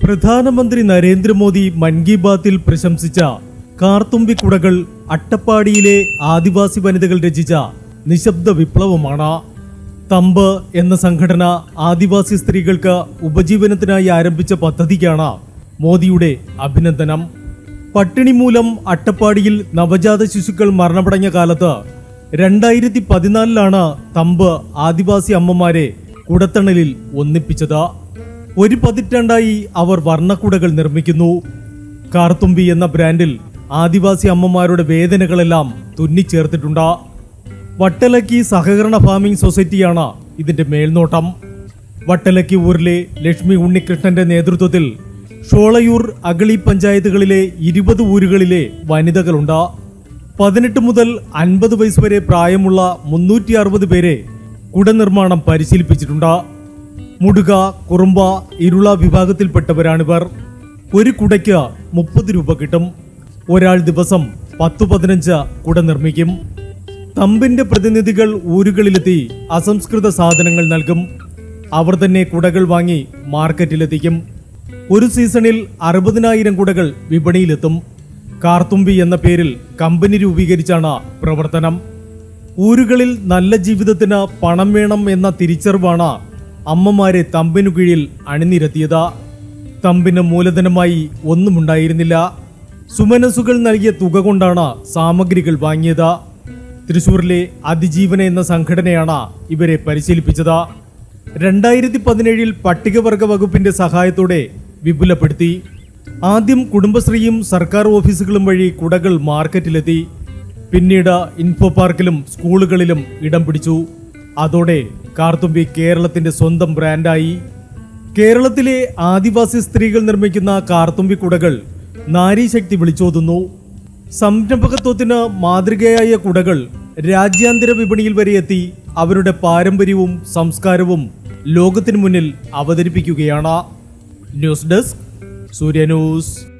പ്രധാനമന്ത്രി നരേന്ദ്രമോദി മൻ കി ബാത്തിൽ പ്രശംസിച്ച കാർത്തുമ്പി കുടകൾ അട്ടപ്പാടിയിലെ ആദിവാസി വനിതകൾ രചിച്ച നിശബ്ദ വിപ്ലവമാണ് തമ്പ് എന്ന സംഘടന ആദിവാസി സ്ത്രീകൾക്ക് ഉപജീവനത്തിനായി ആരംഭിച്ച പദ്ധതിക്കാണ് മോദിയുടെ അഭിനന്ദനം പട്ടിണി മൂലം അട്ടപ്പാടിയിൽ നവജാത ശിശുക്കൾ മരണമടഞ്ഞ കാലത്ത് രണ്ടായിരത്തി പതിനാലിലാണ് തമ്പ് ആദിവാസി അമ്മമാരെ കുടത്തണലിൽ ഒന്നിപ്പിച്ചത് ഒരു പതിറ്റാണ്ടായി അവർ വർണ്ണക്കുടകൾ നിർമ്മിക്കുന്നു കാർത്തുമ്പി എന്ന ബ്രാൻഡിൽ ആദിവാസി അമ്മമാരുടെ വേദനകളെല്ലാം തുന്നിച്ചേർത്തിട്ടുണ്ട് വട്ടലക്കി സഹകരണ ഫാമിംഗ് സൊസൈറ്റിയാണ് ഇതിന്റെ മേൽനോട്ടം വട്ടലക്കി ഊരിലെ ലക്ഷ്മി ഉണ്ണികൃഷ്ണന്റെ നേതൃത്വത്തിൽ ഷോളയൂർ അഗളി പഞ്ചായത്തുകളിലെ ഇരുപത് ഊരുകളിലെ വനിതകളുണ്ട് പതിനെട്ട് മുതൽ അൻപത് വയസ്സ് വരെ പ്രായമുള്ള മുന്നൂറ്റി അറുപത് പേരെ കുടനിർമ്മാണം പരിശീലിപ്പിച്ചിട്ടുണ്ട് മുടുക കുറുമ്പ ഇരുള വിഭാഗത്തിൽപ്പെട്ടവരാണിവർ ഒരു കുടയ്ക്ക് മുപ്പത് രൂപ കിട്ടും ഒരാൾ ദിവസം പത്തു പതിനഞ്ച് കുട നിർമ്മിക്കും തമ്പിന്റെ പ്രതിനിധികൾ ഊരുകളിലെത്തി അസംസ്കൃത സാധനങ്ങൾ നൽകും അവർ തന്നെ കുടകൾ വാങ്ങി മാർക്കറ്റിലെത്തിക്കും ഒരു സീസണിൽ അറുപതിനായിരം കുടകൾ വിപണിയിലെത്തും കാർത്തുമ്പി എന്ന പേരിൽ കമ്പനി രൂപീകരിച്ചാണ് പ്രവർത്തനം ഊരുകളിൽ നല്ല ജീവിതത്തിന് പണം വേണം എന്ന തിരിച്ചറിവാണ് അമ്മമാരെ തമ്പിനു കീഴിൽ അണിനിരത്തിയത് തമ്പിന് മൂലധനമായി ഒന്നുമുണ്ടായിരുന്നില്ല സുമനസുകൾ നൽകിയ തുക കൊണ്ടാണ് സാമഗ്രികൾ വാങ്ങിയത് തൃശൂരിലെ അതിജീവന എന്ന സംഘടനയാണ് ഇവരെ പരിശീലിപ്പിച്ചത് രണ്ടായിരത്തി പതിനേഴിൽ പട്ടികവർഗ വകുപ്പിന്റെ സഹായത്തോടെ വിപുലപ്പെടുത്തി ആദ്യം കുടുംബശ്രീയും സർക്കാർ ഓഫീസുകളും വഴി കുടകൾ മാർക്കറ്റിലെത്തി പിന്നീട് ഇൻഫോ പാർക്കിലും സ്കൂളുകളിലും ഇടം പിടിച്ചു അതോടെ കാർത്തുമ്പി കേരളത്തിന്റെ സ്വന്തം ബ്രാൻഡായി കേരളത്തിലെ ആദിവാസി സ്ത്രീകൾ നിർമ്മിക്കുന്ന കാർത്തുമ്പി കുടകൾ നാരീശക്തി വിളിച്ചോതുന്നു സംരംഭകത്വത്തിന് മാതൃകയായ കുടകൾ രാജ്യാന്തര വിപണിയിൽ വരെ എത്തി അവരുടെ പാരമ്പര്യവും സംസ്കാരവും ലോകത്തിനു മുന്നിൽ അവതരിപ്പിക്കുകയാണ് ന്യൂസ് ഡെസ്ക് സൂര്യ ന്യൂസ്